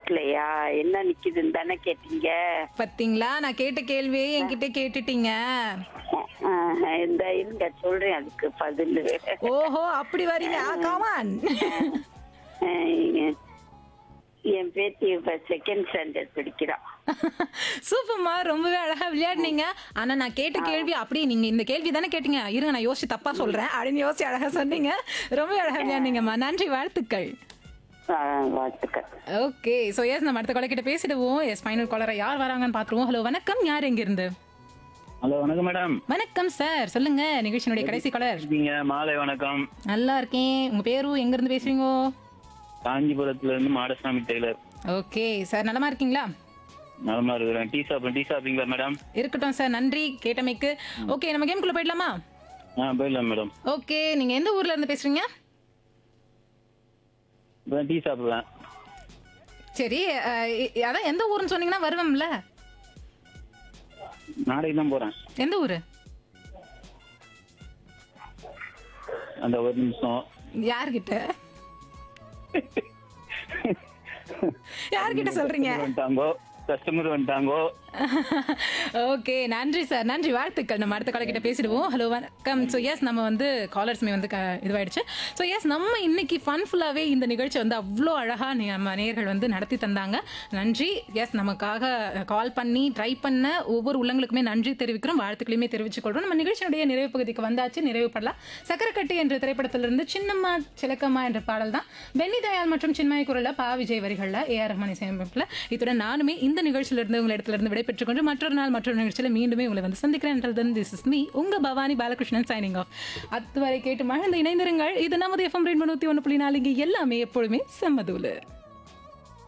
நிக்கலையா என்ன நிக்குதுன்னு தானே கேட்டீங்க பாத்தீங்களா நான் கேட்ட கேள்வியே என்கிட்ட கேட்டுட்டீங்க அஹ், இந்த இருங்க சொல்றேன் அதுக்கு பதில் ஓஹோ அப்படி வரீங்க காமான் என் பேத்தி இப்ப செகண்ட் ஸ்டாண்டர்ட் படிக்கிறான் சூப்பர்மா ரொம்பவே அழகா விளையாடுனீங்க ஆனா நான் கேட்ட கேள்வி அப்படி நீங்க இந்த கேள்வி தானே கேட்டீங்க இருங்க நான் யோசிச்சு தப்பா சொல்றேன் அப்படின்னு யோசிச்சு அழகா சொன்னீங்க ரொம்பவே அழகா விளையாடுனீங்கம்மா நன்றி வாழ்த்துக்கள் அஹ், வாழ்த்துக்கள் ஓகே சோ எஸ் நம்ம அடுத்த காலர் கிட்ட பேசிடுவோம் எஸ் ஃபைனல் காலரை யார் வராங்கன்னு பாத்துருவோம் ஹலோ வணக்கம் யார் எங்க இருந்து ஹலோ வணக்கம் மேடம் வணக்கம் சார் சொல்லுங்க நிகழ்ச்சியினுடைய கடைசி காலர் இருக்கீங்க மாலை வணக்கம் நல்லா இருக்கேன் உங்க பேரும் எங்க இருந்து பேசுறீங்க காஞ்சிபுரத்துல இருந்து மாடசாமி டெய்லர் ஓகே சார் நலமா இருக்கீங்களா நலமா இருக்கிறேன் டீ சாப்பிடும் டீ சாப்பிட்டீங்களா மேடம் இருக்கட்டும் சார் நன்றி கேட்டமைக்கு ஓகே நம்ம கேம்குள்ள போயிடலாமா ஆ போயிடலாம் மேடம் ஓகே நீங்க எந்த ஊர்ல இருந்து பேசுறீங்க இப்போ டீ சாப்பிடுவேன் சரி அஹ், இ- அதான் எந்த ஊருன்னு சொன்னீங்கன்னா வருவோம்ல நாளைக்கு தான் போறேன் எந்த ஊரு அந்த ஒரு நிமிஷம் யார்கிட்ட யார்கிட்ட சொல்றீங்க வந்துட்டாங்கோ கஸ்டமர் வந்துட்டாங்கோ ஓகே நன்றி சார் நன்றி வாழ்த்துக்கள் நம்ம அடுத்த காலர் கிட்ட பேசிடுவோம் ஹலோ வணக்கம் ஸோ எஸ் நம்ம வந்து காலர்ஸ்மே வந்து க- இதுவாயிடுச்சு ஸோ எஸ் நம்ம இன்னைக்கு ஃபன்ஃபுல்லாகவே இந்த நிகழ்ச்சி வந்து அவ்வளோ அழகாக நம்ம நேர்கள் வந்து நடத்தி தந்தாங்க நன்றி எஸ் நமக்காக கால் பண்ணி ட்ரை பண்ண ஒவ்வொரு உள்ளங்களுக்குமே நன்றி தெரிவிக்கிறோம் வாழ்த்துக்களையுமே தெரிவித்துக் கொள்றோம் நம்ம நிகழ்ச்சியினுடைய நிறைவு பகுதிக்கு வந்தாச்சு நிறைவு பண்ணலாம் சக்கரக்கட்டு என்ற திரைப்படத்திலிருந்து சின்னம்மா சிலக்கம்மா என்ற பாடல் தான் பென்னி தயாள் மற்றும் சின்மய குரல்ல பா விஜய் வரிகளில் ஏஆர் ரஹ்மான் இசையமைப்பில் இத்துடன் நானுமே இந்த நிகழ்ச்சியிலிருந்து உங்கள் இடத்துல விடைபெற்றுக் கொண்டு மற்றொரு நாள் மற்றொரு நிகழ்ச்சியில் மீண்டுமே உங்களை வந்து சந்திக்கிறேன் திஸ் இஸ் மீ உங்க பவானி பாலகிருஷ்ணன் சைனிங் ஆஃப் அதுவரை கேட்டு மழை இணைந்திருங்கள் இது நமது எஃப்எம் ரெண்டு நூற்றி ஒன்று புள்ளி நாலு இங்கே எல்லாமே எப்பொழுதுமே செம்மதூலு